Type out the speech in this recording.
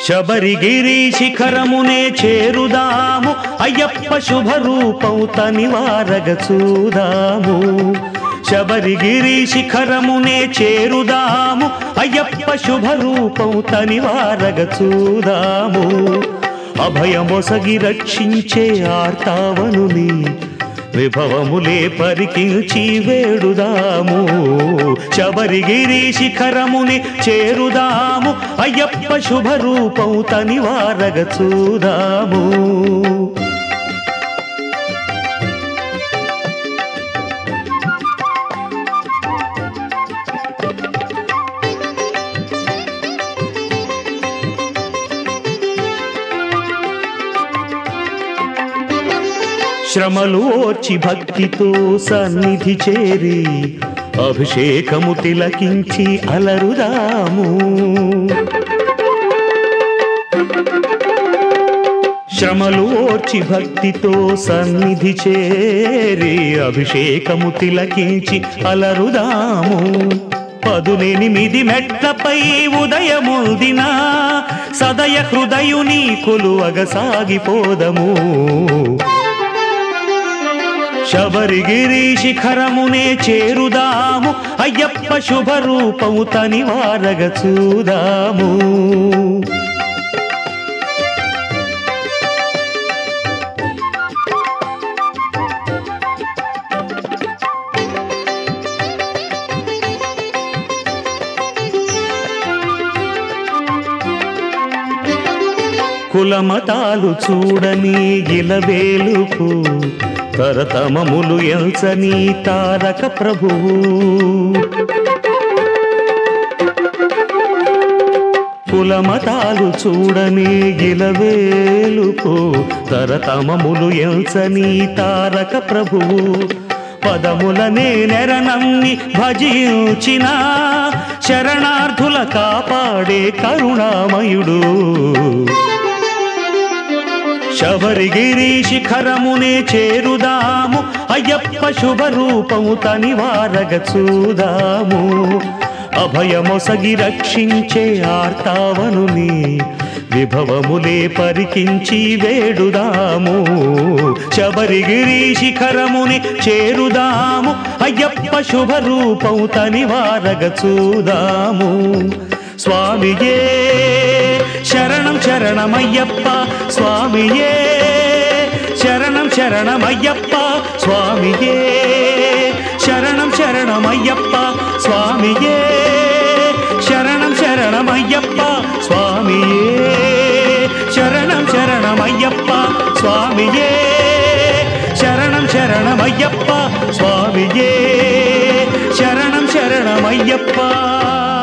శబరిగిరి శిఖరమునే చేరుదాము అయ్యప్ప శుభ రూపం తనివారగ చూదాము శబరిగిరి శిఖరమునే చేరుదాము అయ్యప్ప శుభ రూపం తనివారగ చూదాము అభయమొసగి రక్షించే ఆర్తావనుని విభవములే పరికించి వేడుదాము శబరిగిరి శిఖరముని చేరుదాము అయ్యప్ప శుభ రూపం తనివారగ చూదాము శ్రమలు ఓర్చి భక్తితో సన్నిధి చేరి అభిషేకము తిలకించి అలరుదాము శ్రమలు ఓర్చి భక్తితో సన్నిధి చేరి అభిషేకము తిలకించి అలరుదాము పదునెనిమిది మెట్లపై ఉదయముదిన సదయ హృదయుని కొలువగ సాగిపోదము శబరిగిరి శిఖరమునే చేరుదాము అయ్యప్ప శుభ రూపము తనివారగ చూదాము కులమతాలు చూడని గిలవేలుపు తరతమములు ఎంచని తారక ప్రభువు కులమతాలు చూడని గిలవేలుపు తరతమములు ఎంచని తారక ప్రభువు పదములనే నెరనమ్మి భజించిన శరణార్థుల కాపాడే కరుణామయుడు శబరిగిరి శిఖరమునే చేరుదాము అయ్యప్ప శుభ రూపము తనివారగ చూదాము అభయమొసగి రక్షించే ఆర్తావనుని విభవములే పరికించి వేడుదాము శబరిగిరి శిఖరముని చేరుదాము అయ్యప్ప శుభ రూపము తనివారగ చూదాము స్వామియే శరణం శరణమయ్యప్ప స్వామియే శరణం శరణమయ్యప్ప స్వామియే శరణం శరణమయ్యప్ప స్వామియే శరణం శరణమయ్యప్ప స్వామియే శరణం శరణమయ్యప్ప స్వామియే శరణం శరణమయ్యప్ప స్వామియే శరణం శరణమయ్యప్ప